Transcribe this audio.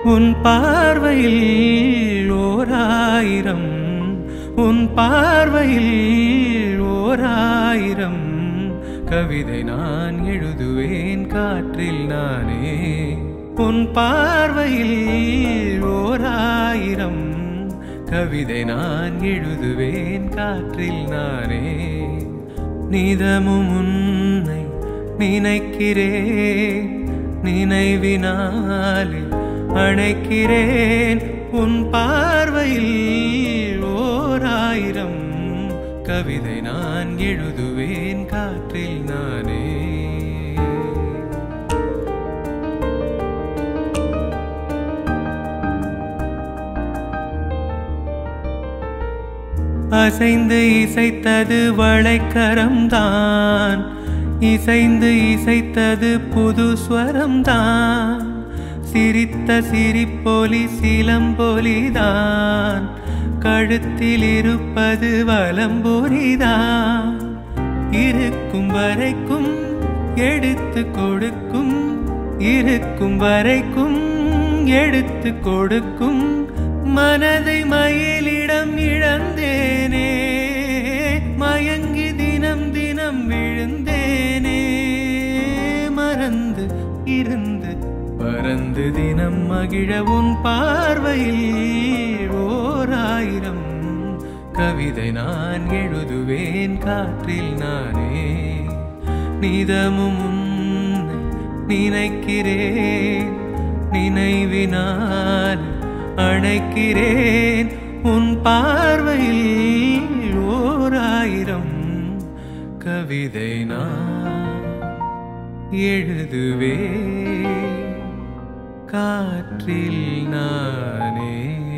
உன் பார்வையில் ஓராயிரம் உன் பார்வையில் ஓராயிரம் கவிதை நான் எழுதுவேன் காற்றில் நானே உன் பார்வையில் ஓராயிரம் கவிதை நான் எழுதுவேன் காற்றில் நானே நிதமும் உன்னை நினைக்கிறேன் நினைவினாலே அணைக்கிறேன் உன் பார்வையில் ஓராயிரம் கவிதை நான் எழுதுவேன் காற்றில் நானே அசைந்து இசைத்தது வளைக்கரம்தான் இசைந்து இசைத்தது புது ஸ்வரம்தான் சிரித்த சிரிப்பொலி சிலம்பொலிதான் கழுத்தில் இருப்பது வலம்பொலிதான் இருக்கும் வரைக்கும் எடுத்து கொடுக்கும் இருக்கும் வரைக்கும் எடுத்து கொடுக்கும் மனதை மயிலிடம் இழந்தேனே மயங்கி தினம் தினம் விழுந்தேனே மறந்து இருந்து பறந்து தினம் மகிழ உன் பார்வையில் ஓராயிரம் கவிதை நான் எழுதுவேன் காற்றில் நானே நிதமும் உன்னை நினைக்கிறேன் நினைவினால் அணைக்கிறேன் உன் பார்வையில் ஓராயிரம் கவிதை நான் எழுதுவேன் காற்றில் நானே